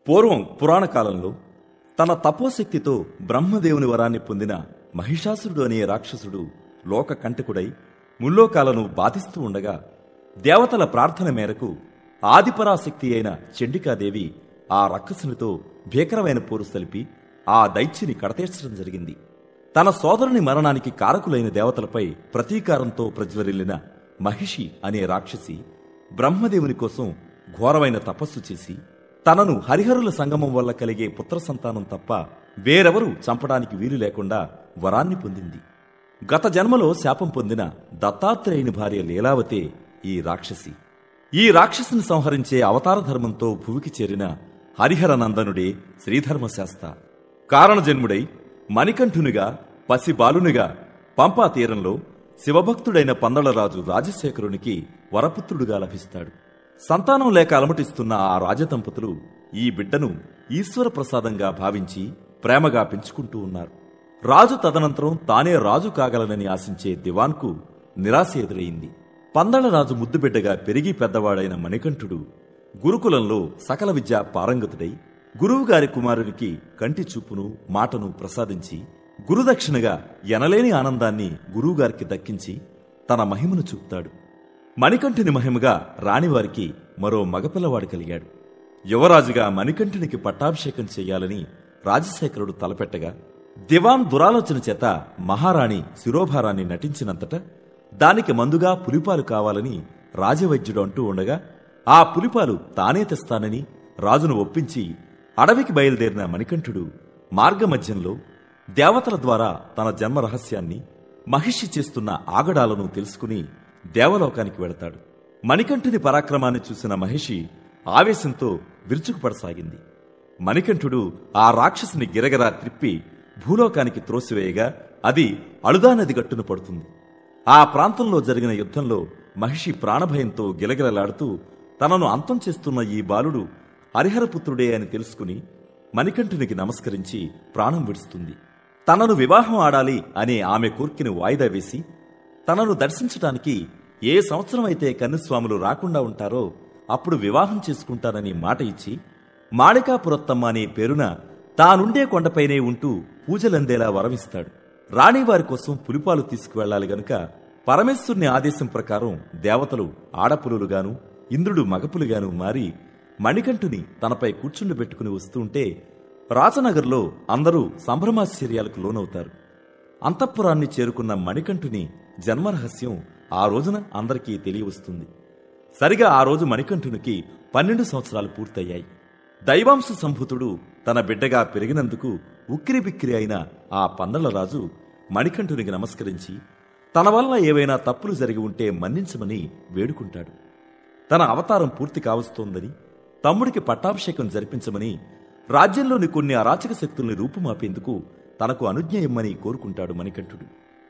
పూర్వం పురాణ కాలంలో తన తపోశక్తితో బ్రహ్మదేవుని వరాన్ని పొందిన మహిషాసురుడు అనే రాక్షసుడు లోక కంటకుడై ముల్లోకాలను బాధిస్తూ ఉండగా దేవతల ప్రార్థన మేరకు ఆదిపరాశక్తి అయిన చండికాదేవి ఆ రాక్షసునితో భీకరమైన పోరు సలిపి ఆ దైత్యుని కడతీర్చడం జరిగింది తన సోదరుని మరణానికి కారకులైన దేవతలపై ప్రతీకారంతో ప్రజ్వరిల్లిన మహిషి అనే రాక్షసి బ్రహ్మదేవుని కోసం ఘోరమైన తపస్సు చేసి తనను హరిహరుల సంగమం వల్ల కలిగే పుత్ర సంతానం తప్ప వేరెవరూ చంపడానికి వీలు లేకుండా వరాన్ని పొందింది గత జన్మలో శాపం పొందిన దత్తాత్రేయుని భార్య లీలావతే ఈ రాక్షసి ఈ రాక్షసుని సంహరించే అవతార ధర్మంతో భువికి చేరిన హరిహర నందనుడే శ్రీధర్మశాస్త కారణజన్ముడై మణికంఠునిగా పసిబాలునిగా పంపా తీరంలో శివభక్తుడైన పందళరాజు రాజశేఖరునికి వరపుత్రుడుగా లభిస్తాడు సంతానం లేక అలమటిస్తున్న ఆ రాజదంపతులు ఈ బిడ్డను ఈశ్వర ప్రసాదంగా భావించి ప్రేమగా పెంచుకుంటూ ఉన్నారు రాజు తదనంతరం తానే రాజు కాగలనని ఆశించే దివాన్కు నిరాశ ఎదురైంది పందళరాజు ముద్దుబిడ్డగా పెరిగి పెద్దవాడైన మణికంఠుడు గురుకులంలో సకల విద్యా పారంగతుడై గురువుగారి కుమారునికి కంటి చూపును మాటను ప్రసాదించి గురుదక్షిణగా ఎనలేని ఆనందాన్ని గురువుగారికి దక్కించి తన మహిమను చూపుతాడు మణికంఠుని మహిమగా రాణివారికి మరో మగపిల్లవాడు కలిగాడు యువరాజుగా మణికంఠునికి పట్టాభిషేకం చెయ్యాలని రాజశేఖరుడు తలపెట్టగా దివాన్ దురాలోచన చేత మహారాణి శిరోభారాన్ని నటించినంతట దానికి మందుగా పులిపాలు కావాలని రాజవైద్యుడు అంటూ ఉండగా ఆ పులిపాలు తానే తెస్తానని రాజును ఒప్పించి అడవికి బయలుదేరిన మణికంఠుడు మార్గమధ్యంలో దేవతల ద్వారా తన జన్మ రహస్యాన్ని మహిషి చేస్తున్న ఆగడాలను తెలుసుకుని దేవలోకానికి వెళతాడు మణికంఠుని పరాక్రమాన్ని చూసిన మహిషి ఆవేశంతో విరుచుకుపడసాగింది మణికంఠుడు ఆ రాక్షసుని గిరగరా త్రిప్పి భూలోకానికి త్రోసివేయగా అది అళుదా నది గట్టున పడుతుంది ఆ ప్రాంతంలో జరిగిన యుద్ధంలో మహిషి ప్రాణభయంతో గిలగిలలాడుతూ తనను అంతం చేస్తున్న ఈ బాలుడు హరిహరపుత్రుడే అని తెలుసుకుని మణికంఠునికి నమస్కరించి ప్రాణం విడుస్తుంది తనను వివాహం ఆడాలి అనే ఆమె కోర్కెను వాయిదా వేసి తనను దర్శించటానికి ఏ సంవత్సరం అయితే కన్నుస్వాములు రాకుండా ఉంటారో అప్పుడు వివాహం చేసుకుంటానని మాట ఇచ్చి మాళికాపురత్తమ్మ అనే పేరున తానుండే కొండపైనే ఉంటూ పూజలందేలా వరమిస్తాడు రాణివారి కోసం పులిపాలు తీసుకువెళ్లాలి గనుక పరమేశ్వరుని ఆదేశం ప్రకారం దేవతలు ఆడపులుగాను ఇంద్రుడు మగపులుగాను మారి మణికంఠుని తనపై కూర్చుండి పెట్టుకుని వస్తుంటే రాజనగర్లో అందరూ సంభ్రమాశ్చర్యాలకు లోనవుతారు అంతఃపురాన్ని చేరుకున్న మణికంఠుని జన్మరహస్యం ఆ రోజున అందరికీ తెలియవస్తుంది సరిగా ఆ రోజు మణికంఠునికి పన్నెండు సంవత్సరాలు పూర్తయ్యాయి దైవాంశ సంభూతుడు తన బిడ్డగా పెరిగినందుకు ఉక్కిరిబిక్కిరి అయిన ఆ పందలరాజు మణికంఠునికి నమస్కరించి తన వల్ల ఏవైనా తప్పులు జరిగి ఉంటే మన్నించమని వేడుకుంటాడు తన అవతారం పూర్తి కావస్తోందని తమ్ముడికి పట్టాభిషేకం జరిపించమని రాజ్యంలోని కొన్ని అరాచక శక్తుల్ని రూపుమాపేందుకు తనకు అనుజ్ఞ ఇమ్మని కోరుకుంటాడు మణికంఠుడు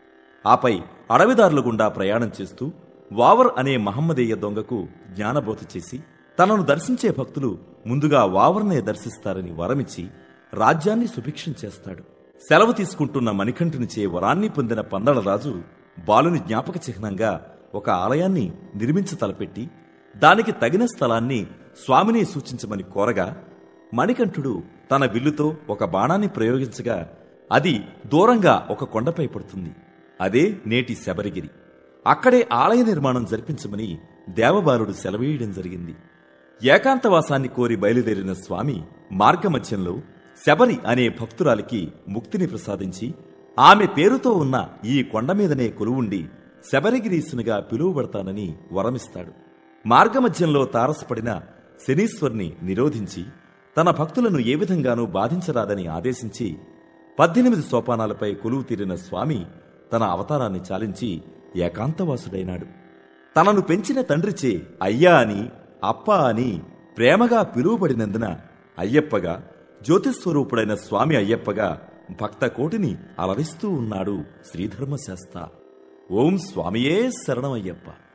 ఆపై అడవిదారుల గుండా ప్రయాణం చేస్తూ వావర్ అనే మహమ్మదేయ దొంగకు జ్ఞానబోధ చేసి తనను దర్శించే భక్తులు ముందుగా వావర్నే దర్శిస్తారని వరమిచ్చి రాజ్యాన్ని సుభిక్షం చేస్తాడు సెలవు తీసుకుంటున్న మణికంఠునిచే వరాన్ని పొందిన పందళరాజు బాలుని జ్ఞాపక చిహ్నంగా ఒక ఆలయాన్ని నిర్మించ తలపెట్టి దానికి తగిన స్థలాన్ని స్వామిని సూచించమని కోరగా మణికంఠుడు తన విల్లుతో ఒక బాణాన్ని ప్రయోగించగా అది దూరంగా ఒక కొండపై పడుతుంది అదే నేటి శబరిగిరి అక్కడే ఆలయ నిర్మాణం జరిపించమని దేవబాలుడు సెలవేయడం జరిగింది ఏకాంతవాసాన్ని కోరి బయలుదేరిన స్వామి మార్గమధ్యంలో శబరి అనే భక్తురాలికి ముక్తిని ప్రసాదించి ఆమె పేరుతో ఉన్న ఈ కొండ మీదనే కొలువుండి శబరిగిరీసునిగా పిలువబడతానని వరమిస్తాడు మార్గమధ్యంలో తారసపడిన శనీశ్వర్ని నిరోధించి తన భక్తులను ఏ విధంగానూ బాధించరాదని ఆదేశించి పద్దెనిమిది సోపానాలపై కొలువు తీరిన స్వామి తన అవతారాన్ని చాలించి ఏకాంతవాసుడైనాడు తనను పెంచిన తండ్రిచే అయ్యా అని అప్ప అని ప్రేమగా పిలువబడినందున అయ్యప్పగా జ్యోతిస్వరూపుడైన స్వామి అయ్యప్పగా భక్త కోటిని అలరిస్తూ ఉన్నాడు శ్రీధర్మశాస్త్ర ఓం స్వామియే శరణమయ్యప్ప